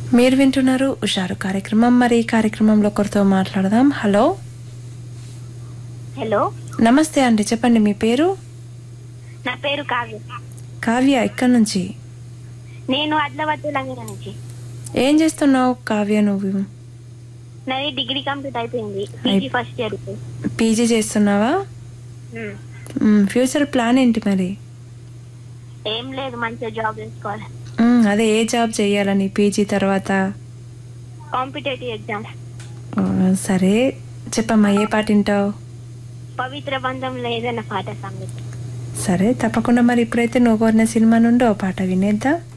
మీరు వింటున్నారు ఉషారు కార్యక్రమం మరి ఈ కార్యక్రమంలో ఒకరితో మాట్లాడదాం హలో హలో నమస్తే అండి చెప్పండి మీ పేరు నా పేరు కావ్య కావ్య ఎక్కడి నుంచి నేను అడ్లవద్దు లంగిన నుంచి ఏం చేస్తున్నావు కావ్య నువ్వు నాది డిగ్రీ కంప్లీట్ అయిపోయింది పీజీ ఫస్ట్ ఇయర్ పీజీ చేస్తున్నావా మ్, ఫ్యూచర్ ప్లాన్ ఏంటి మరి ఏం లేదు మంచిగా జాబ్ చేసుకోవాలి మ్, అదే ఏ జాబ్ చేయాలని పీజీ తర్వాత కాంపిటేటివ్ ఎగ్జామ్స్ ఆ, సరే చెప్పమ్మా ఏ పాట వింటావు పవిత్ర బంధంలో ఏదైనా పాట సంగతి సరే తప్పకుండా మరి ఇప్పుడైతే నువ్వు కోరిన సినిమా నుండి ఓ పాట వినేద్దా